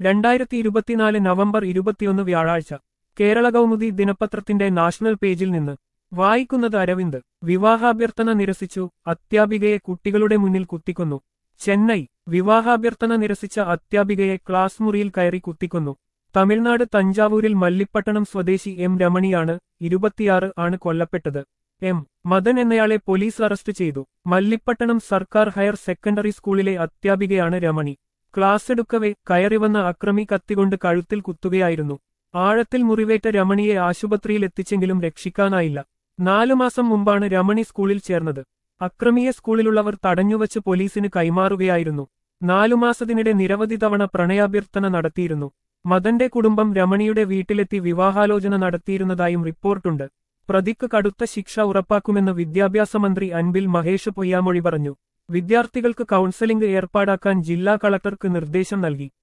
രണ്ടായിരത്തി ഇരുപത്തിനാല് നവംബർ ഇരുപത്തിയൊന്ന് വ്യാഴാഴ്ച കേരള കൗമുദി ദിനപത്രത്തിന്റെ നാഷണൽ പേജിൽ നിന്ന് വായിക്കുന്നത് അരവിന്ദ് വിവാഹാഭ്യർത്ഥന നിരസിച്ചു അത്യാപികയെ കുട്ടികളുടെ മുന്നിൽ കുത്തിക്കൊന്നു ചെന്നൈ വിവാഹാഭ്യർത്ഥന നിരസിച്ച അത്യാപികയെ ക്ലാസ് മുറിയിൽ കയറി കുത്തിക്കൊന്നു തമിഴ്നാട് തഞ്ചാവൂരിൽ മല്ലിപ്പട്ടണം സ്വദേശി എം രമണിയാണ് ഇരുപത്തിയാറ് ആണ് കൊല്ലപ്പെട്ടത് എം മദൻ എന്നയാളെ പോലീസ് അറസ്റ്റ് ചെയ്തു മല്ലിപ്പട്ടണം സർക്കാർ ഹയർ സെക്കൻഡറി സ്കൂളിലെ അത്യാപികയാണ് രമണി ക്ലാസ് എടുക്കവെ കയറിവന്ന അക്രമി കത്തികൊണ്ട് കഴുത്തിൽ കുത്തുകയായിരുന്നു ആഴത്തിൽ മുറിവേറ്റ രമണിയെ ആശുപത്രിയിൽ എത്തിച്ചെങ്കിലും രക്ഷിക്കാനായില്ല നാലു മാസം മുമ്പാണ് രമണി സ്കൂളിൽ ചേർന്നത് അക്രമിയെ സ്കൂളിലുള്ളവർ തടഞ്ഞുവച്ച് പോലീസിന് കൈമാറുകയായിരുന്നു നാലു മാസത്തിനിടെ നിരവധി തവണ പ്രണയാഭ്യർത്ഥന നടത്തിയിരുന്നു മദന്റെ കുടുംബം രമണിയുടെ വീട്ടിലെത്തി വിവാഹാലോചന നടത്തിയിരുന്നതായും റിപ്പോർട്ടുണ്ട് പ്രതിക്ക് കടുത്ത ശിക്ഷ ഉറപ്പാക്കുമെന്ന് വിദ്യാഭ്യാസ മന്ത്രി അൻബിൽ മഹേഷ് പൊയ്യാമൊഴി പറഞ്ഞു വിദ്യാർത്ഥികൾക്ക് കൗൺസലിംഗ് ഏർപ്പാടാക്കാൻ ജില്ലാ കളക്ടർക്ക് നിർദ്ദേശം നൽകി